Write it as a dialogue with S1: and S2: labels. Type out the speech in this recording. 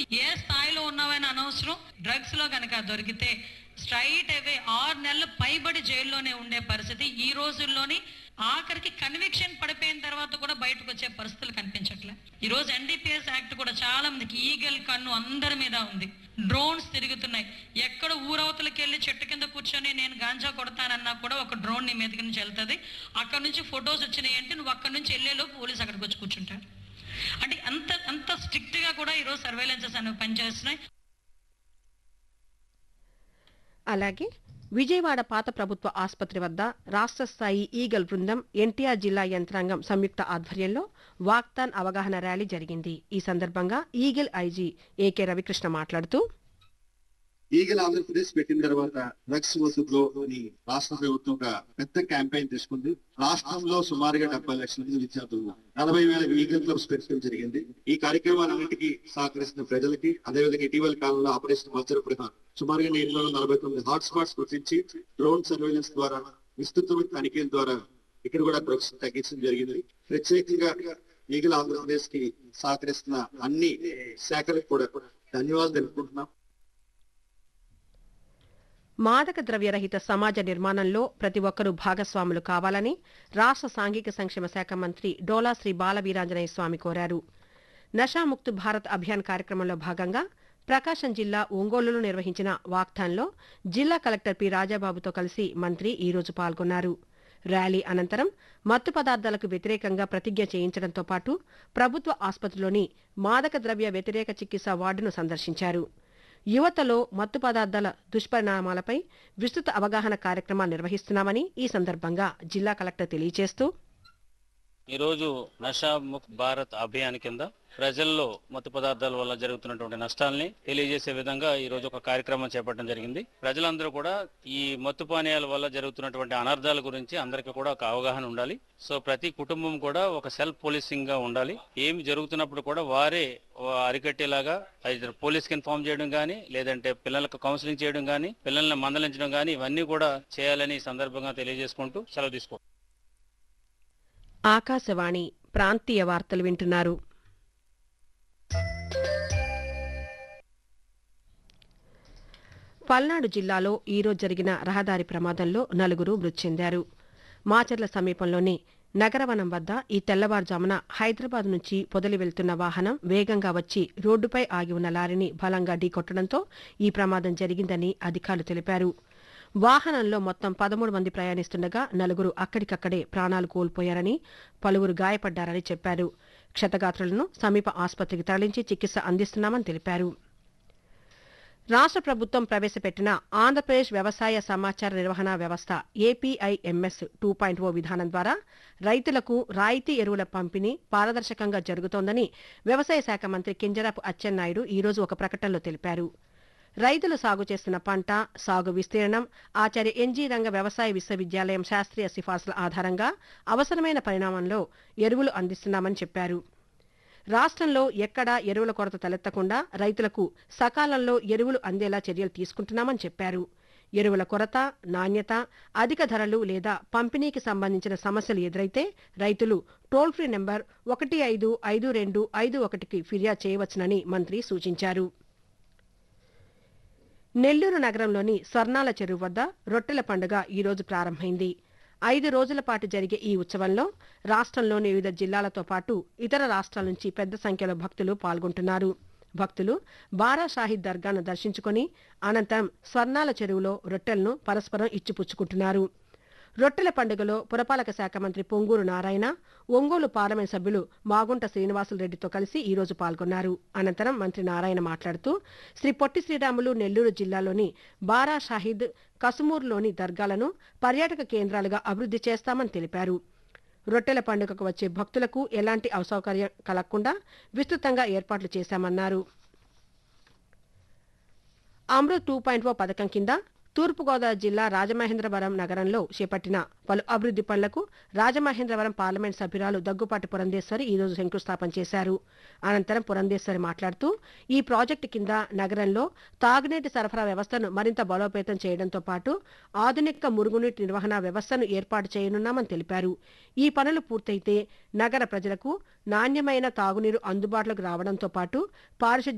S1: ఏ స్థాయిలో ఉన్నావని అనవసరం డ్రగ్స్ లో కనుక దొరికితే స్ట్రైట్ అవే ఆరు నెలలు పైబడి జైల్లోనే ఉండే పరిస్థితి ఈ రోజుల్లోని ఆఖరికి కన్విక్షన్ పడిపోయిన తర్వాత కూడా బయటకు వచ్చే పరిస్థితులు కనిపించట్లే ఈ రోజు ఎన్డీపీఎస్ యాక్ట్ కూడా చాలా మందికి ఈగల్ కన్ను అందరి మీద ఉంది డ్రోన్స్ తిరుగుతున్నాయి ఎక్కడ ఊరవతలకి వెళ్ళి చెట్టు కింద కూర్చొని నేను గాంజా కొడతానన్నా కూడా ఒక డ్రోన్ నీ మీదకి నుంచి వెళ్తుంది అక్కడ నుంచి ఫొటోస్ వచ్చినాయి అంటే నువ్వు అక్కడ నుంచి వెళ్ళేలో పోలీస్ అక్కడికి వచ్చి కూర్చుంటారు అంటే అంత అంత స్ట్రిక్ట్ గా కూడా ఈరోజు సర్వేలెన్సెస్ అనేవి పనిచేస్తున్నాయి
S2: అలాగే విజయవాడ పాత ప్రభుత్వ ఆసుపత్రి వద్ద రాష్ట్ర స్థాయి ఈగల్ బృందం ఎన్టీఆర్ జిల్లా యంత్రాంగం సంయుక్త ఆధ్వర్యంలో వాక్తాన్ అవగాహన ర్యాలీ జరిగింది ఈ సందర్భంగా ఈగల్ ఐజీ ఏకే రవికృష్ణ మాట్లాడుతూ
S3: ఈగల్ ఆంధ్రప్రదేశ్ పెట్టిన తర్వాత డ్రగ్స్ వసూలు అని రాష్ట్ర ప్రభుత్వం ఒక పెద్ద క్యాంపెయిన్ తీసుకుంది రాష్ట్రంలో సుమారుగా డెబ్బై లక్షల మంది విద్యార్థులు నలభై వేల ఈగల్ క్లబ్స్ పెట్టడం జరిగింది ఈ కార్యక్రమాలన్నింటికి సహకరిస్తున్న ప్రజలకి అదేవిధంగా ఇటీవల కాలంలో ఆపరేషన్ మత్స్య సుమారుగా నేరులో నలభై తొమ్మిది హాట్ స్పాట్స్ గుర్తించి డ్రోన్ సర్వేలెన్స్ ద్వారా విస్తృతమైన తనిఖీల ద్వారా ఇక్కడ కూడా డ్రగ్స్ తగ్గించడం జరిగింది ప్రత్యేకంగా ఈగల్ ఆంధ్రప్రదేశ్ కి సహకరిస్తున్న అన్ని శాఖలకు కూడా ధన్యవాదాలు తెలుపుకుంటున్నాం
S2: మాదక ద్రవ్యరహిత సమాజ నిర్మాణంలో ప్రతి ఒక్కరూ భాగస్వాములు కావాలని రాష్ట్ర సాంఘిక సంక్షేమ శాఖ మంత్రి డోలా శ్రీ బాలవీరాంజనేయ స్వామి కోరారు నషాముక్త్ భారత్ అభియాన్ కార్యక్రమంలో భాగంగా ప్రకాశం జిల్లా ఒంగోలులో నిర్వహించిన వాక్థాన్లో జిల్లా కలెక్టర్ పి రాజాబాబుతో కలిసి మంత్రి ఈ రోజు పాల్గొన్నారు ర్యాలీ అనంతరం మత్తు పదార్థాలకు వ్యతిరేకంగా ప్రతిజ్ఞ చేయించడంతో పాటు ప్రభుత్వ ఆసుపత్రిలోని మాదక ద్రవ్య వ్యతిరేక చికిత్స వార్డును సందర్శించారు యువతలో మత్తు పదార్థాల దుష్పరిణామాలపై విస్తృత అవగాహన కార్యక్రమాలు నిర్వహిస్తున్నామని ఈ సందర్భంగా జిల్లా కలెక్టర్ తెలియజేస్తూ
S4: ఈరోజు నషా ముక్త్ భారత్ అభియాన్ కింద ప్రజల్లో మత్తు పదార్థాల వల్ల జరుగుతున్నటువంటి నష్టాల్ని తెలియజేసే విధంగా ఈ రోజు ఒక కార్యక్రమం చేపట్టడం జరిగింది ప్రజలందరూ కూడా ఈ మత్తు పానీయాల వల్ల జరుగుతున్నటువంటి అనర్థాల గురించి అందరికీ కూడా ఒక అవగాహన ఉండాలి సో ప్రతి కుటుంబం కూడా ఒక సెల్ఫ్ పోలీసింగ్ గా ఉండాలి ఏమి జరుగుతున్నప్పుడు కూడా వారే అరికట్టేలాగా అయితే పోలీస్కి ఇన్ఫార్మ్ చేయడం కానీ లేదంటే పిల్లలకు కౌన్సిలింగ్ చేయడం కానీ పిల్లల్ని మందలించడం కానీ ఇవన్నీ కూడా చేయాలని ఈ సందర్భంగా తెలియజేసుకుంటూ సెలవు తీసుకో
S2: ఆకాశవాణి ప్రాంతీయ వార్తలు వింటున్నారు పల్నాడు జిల్లాలో ఈరోజు జరిగిన రహదారి ప్రమాదంలో నలుగురు మృతి చెందారు మాచర్ల సమీపంలోని నగరవనం వద్ద ఈ తెల్లవారుజామున హైదరాబాద్ నుంచి పొదలి వెళ్తున్న వాహనం వేగంగా వచ్చి రోడ్డుపై ఆగి ఉన్న లారీని బలంగా ఢీకొట్టడంతో ఈ ప్రమాదం జరిగిందని అధికారులు తెలిపారు వాహనంలో మొత్తం పదమూడు మంది ప్రయాణిస్తుండగా నలుగురు అక్కడికక్కడే ప్రాణాలు కోల్పోయారని పలువురు గాయపడ్డారని చెప్పారు క్షతగాత్రులను సమీప ఆసుపత్రికి తరలించి చికిత్స అందిస్తున్నామని తెలిపారు రాష్ట్ర ప్రభుత్వం ప్రవేశపెట్టిన ఆంధ్రప్రదేశ్ వ్యవసాయ సమాచార నిర్వహణ వ్యవస్థ ఏపీఐఎంఎస్ టూ పాయింట్ ఓ విధానం ద్వారా రైతులకు రాయితీ ఎరువుల పంపిణీ పారదర్శకంగా జరుగుతోందని వ్యవసాయ శాఖ మంత్రి కింజరాపు అచ్చెన్నాయుడు ఈ రోజు ఒక ప్రకటనలో తెలిపారు రైతులు సాగు చేస్తున్న పంట సాగు విస్తీర్ణం ఆచార్య ఎన్జీ రంగ వ్యవసాయ విశ్వవిద్యాలయం శాస్త్రీయ సిఫార్సుల ఆధారంగా అవసరమైన పరిణామంలో ఎరువులు అందిస్తున్నామని చెప్పారు రాష్ట్రంలో ఎక్కడా ఎరువుల కొరత తలెత్తకుండా రైతులకు సకాలంలో ఎరువులు అందేలా చర్యలు తీసుకుంటున్నామని చెప్పారు ఎరువుల కొరత నాణ్యత అధిక ధరలు లేదా పంపిణీకి సంబంధించిన సమస్యలు ఎదురైతే రైతులు టోల్ ఫ్రీ నెంబర్ ఒకటి ఐదు ఐదు రెండు ఐదు ఒకటికి ఫిర్యాదు చేయవచ్చునని మంత్రి సూచించారు నెల్లూరు నగరంలోని స్వర్ణాల చెరువు వద్ద రొట్టెల పండుగ ఈ రోజు ప్రారంభమైంది ఐదు రోజుల పాటు జరిగే ఈ ఉత్సవంలో రాష్ట్రంలోని వివిధ జిల్లాలతో పాటు ఇతర రాష్ట్రాల నుంచి పెద్ద సంఖ్యలో భక్తులు పాల్గొంటున్నారు భక్తులు బారా షాహిద్ దర్గాను దర్శించుకొని అనంతరం స్వర్ణాల చెరువులో రొట్టెలను పరస్పరం ఇచ్చిపుచ్చుకుంటున్నారు రొట్టెల పండుగలో పురపాలక శాఖ మంత్రి పొంగూరు నారాయణ ఒంగోలు పార్లమెంట్ సభ్యులు మాగుంట శ్రీనివాసులరెడ్డితో కలిసి ఈ రోజు పాల్గొన్నారు అనంతరం మంత్రి నారాయణ మాట్లాడుతూ శ్రీ పొట్టి శ్రీరాములు నెల్లూరు జిల్లాలోని బారా షాహిద్ కసుమూరులోని దర్గాలను పర్యాటక కేంద్రాలుగా అభివృద్ధి చేస్తామని తెలిపారు రొట్టెల పండుగకు వచ్చే భక్తులకు ఎలాంటి అసౌకర్యం కలగకుండా విస్తృతంగా ఏర్పాట్లు చేశామన్నారు అమృత్ టూ పాయింట్ ఓ పథకం కింద తూర్పుగోదావరి జిల్లా రాజమహేంద్రవరం నగరంలో చేపట్టిన పలు అభివృద్ది పనులకు రాజమహేంద్రవరం పార్లమెంట్ సభ్యురాలు దగ్గుపాటి పురంధేశ్వరి ఈ రోజు శంకుస్థాపన చేశారు అనంతరం పురంధేశ్వరి మాట్లాడుతూ ఈ ప్రాజెక్టు కింద నగరంలో తాగునీటి సరఫరా వ్యవస్థను మరింత బలోపేతం చేయడంతో పాటు ఆధునిక మురుగునీటి నిర్వహణ వ్యవస్థను ఏర్పాటు చేయనున్నామని తెలిపారు ఈ పనులు పూర్తయితే నగర ప్రజలకు నాణ్యమైన తాగునీరు అందుబాటులోకి రావడంతో పాటు పారిశుద్ధ్య